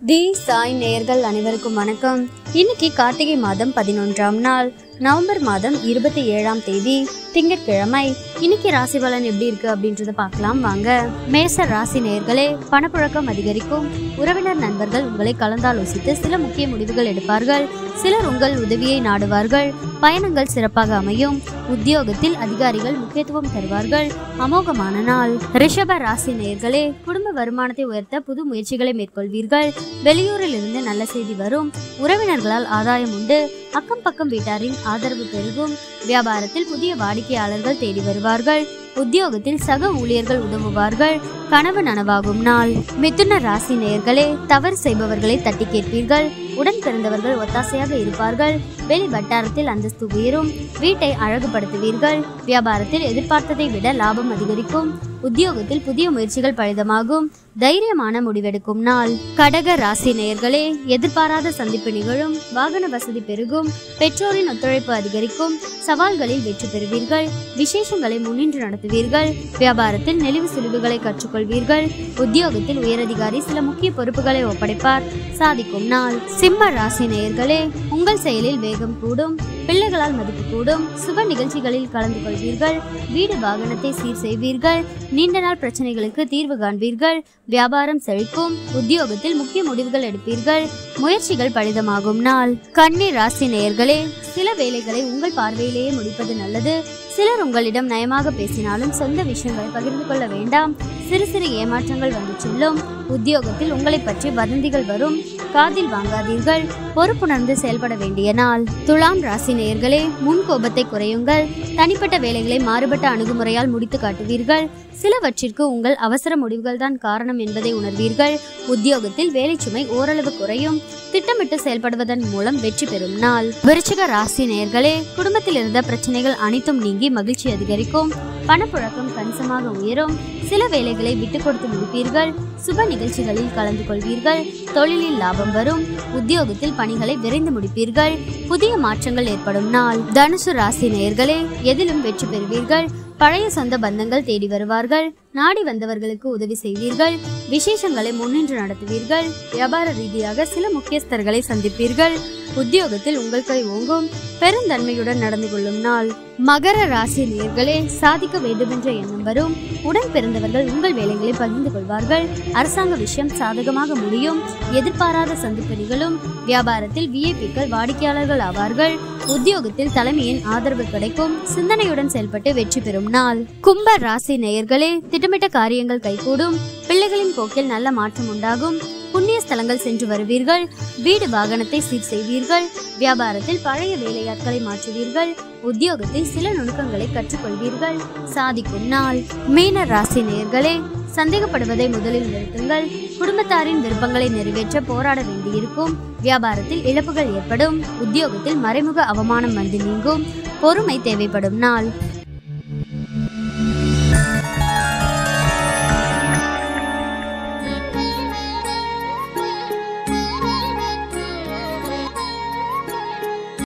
தி சாய் நேயர்கள் அனைவருக்கும் வணக்கம் இன்னைக்கு கார்த்திகை மாதம் பதினொன்றாம் நாள் நவம்பர் மாதம் இருபத்தி ஏழாம் தேதி திங்கட்கிழமை இன்னைக்கு ராசி பலன் எப்படி இருக்கு அப்படின்றத பார்க்கலாம் வாங்க மேச ராசி நேயர்களே பணப்புழக்கம் அதிகரிக்கும் உறவினர் நண்பர்கள் உங்களை கலந்தாலோசித்து சில முக்கிய முடிவுகள் எடுப்பார்கள் சிலர் உங்கள் உதவியை நாடுவார்கள் பயணங்கள் சிறப்பாக அமையும் உத்தியோகத்தில் அதிகாரிகள் முக்கியத்துவம் தருவார்கள் அமோகமான நாள் ரிஷப ராசி நேயர்களே குடும்ப வருமானத்தை உயர்த்த புது முயற்சிகளை மேற்கொள்வீர்கள் வெளியூரில் இருந்து நல்ல செய்தி வரும் உறவினர்களால் ஆதாயம் உண்டு அக்கம் பக்கம் வீட்டாரின் ஆதரவு பெருகும் வியாபாரத்தில் புதிய வாடிக்கையாளர்கள் தேடி வருவார்கள் உத்தியோகத்தில் சக ஊழியர்கள் உதவுவார்கள் கனவு நனவாகும் நாள் மிதுன ராசி நேயர்களே தவறு செய்பவர்களை தட்டி கேட்பீர்கள் உடன் பிறந்தவர்கள் ஒத்தாசையாக இருப்பார்கள் வெளி வட்டாரத்தில் அந்தஸ்து உயரும் வீட்டை அழகுபடுத்துவீர்கள் வியாபாரத்தில் எதிர்பார்த்ததை விட லாபம் அதிகரிக்கும் உத்தியோகத்தில் புதிய முயற்சிகள் பலிதமாகும் தைரியமான முடிவெடுக்கும் நாள் கடக ராசி நேயர்களே எதிர்பாராத சந்திப்பு நிகழும் வாகன வசதி பெருகும் பெற்றோரின் ஒத்துழைப்பு அதிகரிக்கும் சவால்களில் வெற்றி பெறுவீர்கள் விசேஷங்களை முன்னின்று நடத்துவீர்கள் வியாபாரத்தில் நெளிவு சுழிவுகளை கற்றுக்கொள்வீர்கள் உத்தியோகத்தில் உயரதிகாரி சில முக்கிய பொறுப்புகளை ஒப்படைப்பார் சாதிக்கும் நாள் சிம்ம ராசி நேயர்களே உங்கள் செயலில் வேகம் கூடும் பிள்ளைகளால் மதிப்பு கூடும் சுப நிகழ்ச்சிகளில் கலந்து கொள்வீர்கள் வீடு வாகனத்தை சீர் செய்வீர்கள் நீண்ட நாள் பிரச்சனைகளுக்கு தீர்வு காண்பீர்கள் வியாபாரம் செழிக்கும் உத்தியோகத்தில் முக்கிய முடிவுகள் எடுப்பீர்கள் முயற்சிகள் பலிதமாகும் நாள் கன்னி ராசி நேயர்களே சில வேலைகளை உங்கள் பார்வையிலேயே முடிப்பது நல்லது சிலர் உங்களிடம் நயமாக பேசினாலும் சொந்த விஷயங்களை பகிர்ந்து கொள்ள வேண்டாம் சிறு சிறு ஏமாற்றங்கள் வந்து செல்லும் உத்தியோகத்தில் உங்களை பற்றி வதந்திகள் வரும் காதில் வாங்காதீர்கள் பொறுப்புணர்ந்து செயல்பட வேண்டிய நாள் துலாம் ராசி நேயர்களே முன் கோபத்தை குறையுங்கள் தனிப்பட்ட வேலைகளை மாறுபட்ட அணுகுமுறையால் முடித்து காட்டுவீர்கள் சிலவற்றிற்கு உங்கள் அவசர முடிவுகள் தான் காரணம் என்பதை உணர்வீர்கள் உத்தியோகத்தில் வேலை சுமை ஓரளவு குறையும் திட்டமிட்டு செயல்படுவதன் மூலம் வெற்றி பெறும் நாள் விருச்சிக ராசி நேயர்களே குடும்பத்தில் இருந்த பிரச்சனைகள் அனைத்தும் நீங்கி மகிழ்ச்சி அதிகரிக்கும் பணப்புழக்கம் கணிசமாக உயரும் சில வேலைகளை விட்டு கொடுத்து முடிப்பீர்கள் சுப நிகழ்ச்சிகளில் கலந்து கொள்வீர்கள் தொழிலில் லாபம் வரும் உத்தியோகத்தில் பணிகளை விரைந்து முடிப்பீர்கள் புதிய மாற்றங்கள் ஏற்படும் நாள் தனுசு ராசி நேயர்களே எதிலும் வெற்றி பெறுவீர்கள் பழைய சொந்த பந்தங்கள் தேடி வருவார்கள் நாடி வந்தவர்களுக்கு உதவி செய்வீர்கள் விசேஷங்களை முன்னின்று நடத்துவீர்கள் வியாபார ரீதியாக சில முக்கியஸ்தர்களை சந்திப்பீர்கள் உத்தியோகத்தில் உங்கள் கை ஓங்கும் பெருந்தன்மையுடன் நடந்து கொள்ளும் நாள் மகர ராசி நேர்களே சாதிக்க வேண்டுமென்ற எண்ணம் வரும் உடன் பிறந்தவர்கள் உங்கள் வேலைகளை பகிர்ந்து கொள்வார்கள் அரசாங்க விஷயம் சாதகமாக முடியும் எதிர்பாராத சந்திப்பு நிகழும் வியாபாரத்தில் விஐபிக்கள் வாடிக்கையாளர்கள் ஆவார்கள் உத்தியோகத்தில் தலைமையின் ஆதரவு கிடைக்கும் சிந்தனையுடன் செயல்பட்டு வெற்றி பெறும் நாள் கும்ப ராசி நேயர்களே திட்டமிட்ட காரியங்கள் கைகூடும் பிள்ளைகளின் போக்கில் நல்ல மாற்றம் உண்டாகும் புண்ணிய ஸ்தலங்கள் சென்று வருவீர்கள் வீடு வாகனத்தை சீர் செய்வீர்கள் வியாபாரத்தில் பழைய வேலையாட்களை மாற்றுவீர்கள் உத்தியோகத்தில் சில நுணுக்கங்களை கற்றுக்கொள்வீர்கள் சாதிக்கும் நாள் மீன ராசி நேயர்களே சந்தேகப்படுவதை முதலில் நிறுத்துங்கள் குடும்பத்தாரின் விருப்பங்களை நிறைவேற்ற போராட வேண்டியிருக்கும் வியாபாரத்தில் இழப்புகள் ஏற்படும் உத்தியோகத்தில் மறைமுக அவமானம் வந்து நீங்கும் பொறுமை தேவைப்படும் நாள்